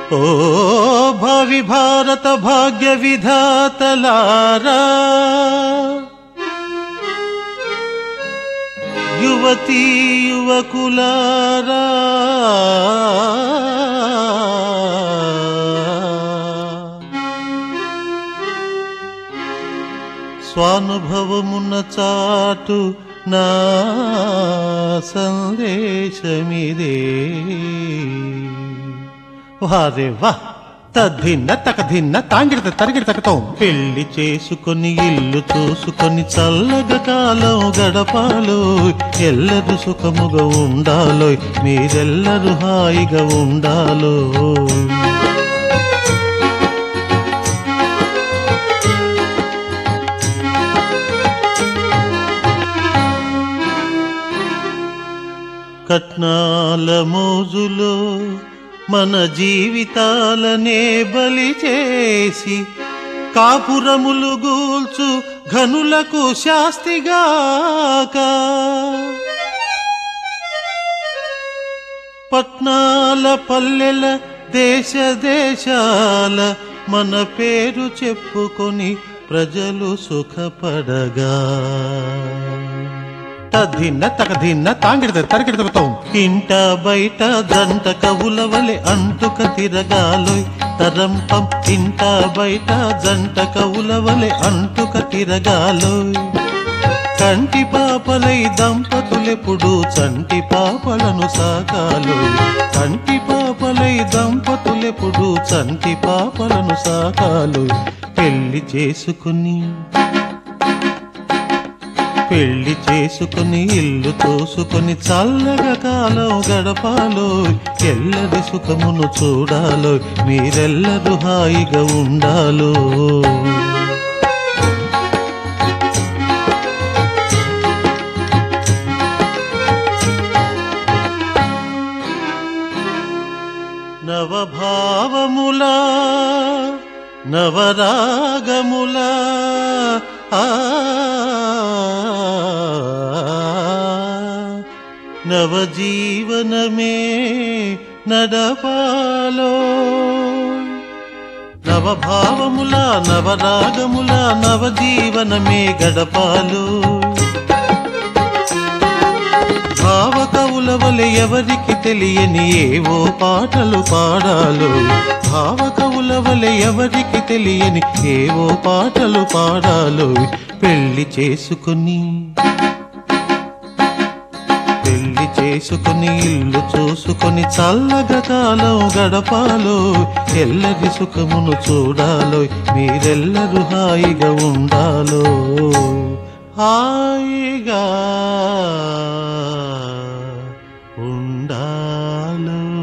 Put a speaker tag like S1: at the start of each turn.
S1: ఓ భావి భారత భాగ్య విధాతలారా యువతీ యువకులారా స్వానుభవమున్న చాటు నా సందేశమిదే వారే వా తద్దిన్న తకదిన్న తాంగిడత తరిగిడతకతో పెళ్లి చేసుకొని ఇల్లు చూసుకొని చల్లగా కాలం గడపాలో ఎల్లరు సుఖముగా ఉండాలో మీరెల్లరూ హాయిగా ఉండాలో కట్నాల మోజులో మన జీవితాలనే బలి చేసి కాపురములు గూల్చు ఘనులకు శాస్తిగాక పట్నాల పల్లెల దేశ దేశాల మన పేరు చెప్పుకొని ప్రజలు సుఖపడగా తద్దిన్న తకదిన్న తాంగిడత తరగిడతతో ఇంట బయట జంట కవుల వలె అంటుక తిరగాలోయ్ తరంపం ఇంట బయట జంట కవుల వలె అంటుక తిరగాలోయ్ కంటి పాపలై దంపతులెప్పుడు చంటి పాపలను సాకాలు కంటి పాపలై దంపతులెప్పుడు చంటి పాపలను సాకాలు పెళ్లి చేసుకుని పెళ్లి చేసుకుని ఇల్లు తోసుకొని చల్లగా కాలం గడపాలో ఎల్లరి సుఖమును చూడాలో మీరెల్లరూ హాయిగా ఉండాలో నవభావములా నవరాగములా ఆ నవజీవనమే నడపాలో నవభావముల నవరాగముల నవజీవనమే గడపాలు భావకవుల వలె ఎవరికి తెలియని ఏవో పాటలు పాడాలు భావకవుల వలె ఎవరికి తెలియని ఏవో పాటలు పాడాలు పెళ్లి చేసుకుని పెళ్లి చేసుకుని ఇల్లు చూసుకొని చల్లగా కాలం గడపాలో ఎల్లరి సుఖమును చూడాలో మీరెల్లరూ హాయిగా ఉండాలో హాయిగా ఉండాలో